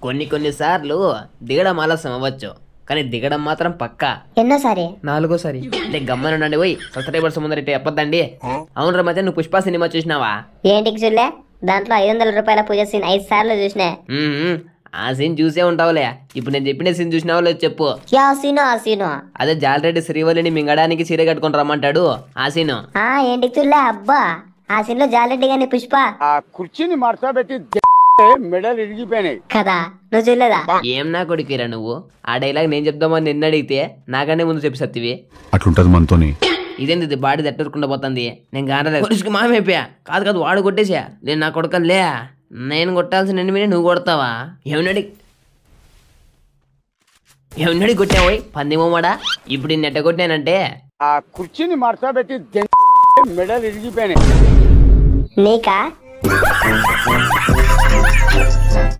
కొన్ని కొన్ని సార్లు దిగడం ఆలస్యం అవ్వచ్చు కానీ దిగడం మాత్రం పక్కా ఎన్నోసారి నాలుగోసారి అంటే గమ్మనుండండి పోయి సబ్స్క్రైబర్స్ ముందర ఇట్లా చెప్పొద్దండి అవునరా మధ్య నువ్వు పుష్ప సినిమా చూసినావా ఏంటికి చూడలే దాంట్లో ఐదు వందల రూపాయల పూజ సీన్ ఐదు సార్లు చూసినా మ్మ్. ఆ సీన్ చూసే ఉంటావులే ఇప్పుడు నేను చెప్పిన సీన్ చూసినావో లేదు చెప్పు యా సీను ఆ సీను అదే జాలరెడ్డి శ్రీవల్లిని మింగడానికి చీర కట్టుకొని రమ్మంటాడు ఆ సీను ఆ ఏంటికి చూడలే అబ్బా ఆ సీన్ లో జాలెడ్డి గాని పుష్ప ఆ కుర్చీని మడతబెట్టి మెడలు ఇరిగిపోయినాయి కదా నువ్వు చూడలేదా ఏం నా కొడుకురా నువ్వు ఆ డైలాగ్ నేను చెప్దామని నిన్న అడిగితే నాకనే ముందు చెప్పి సత్తివి అట్లుంటది మనతోని ఇదేంది ఇది బాడీ తట్టుకుంటూ పోతుంది నేను కానలేదు కొడుకు మామైపోయా కాదు కాదు వాడు కొట్టేసా నేను నా కొడుకలే నేను కొట్టాల్సిన ఎనిమిది నువ్వు కొడతావా ఏమన్నాడి ఏమన్నాడి కొట్టావోయ్ పందిమోమాడా ఇప్పుడు నేను ఎట్ట కొట్టానంటే ఆ కుర్చీని మడతబెట్టి మెడలు ఇరిగిపోయినాయి నీకా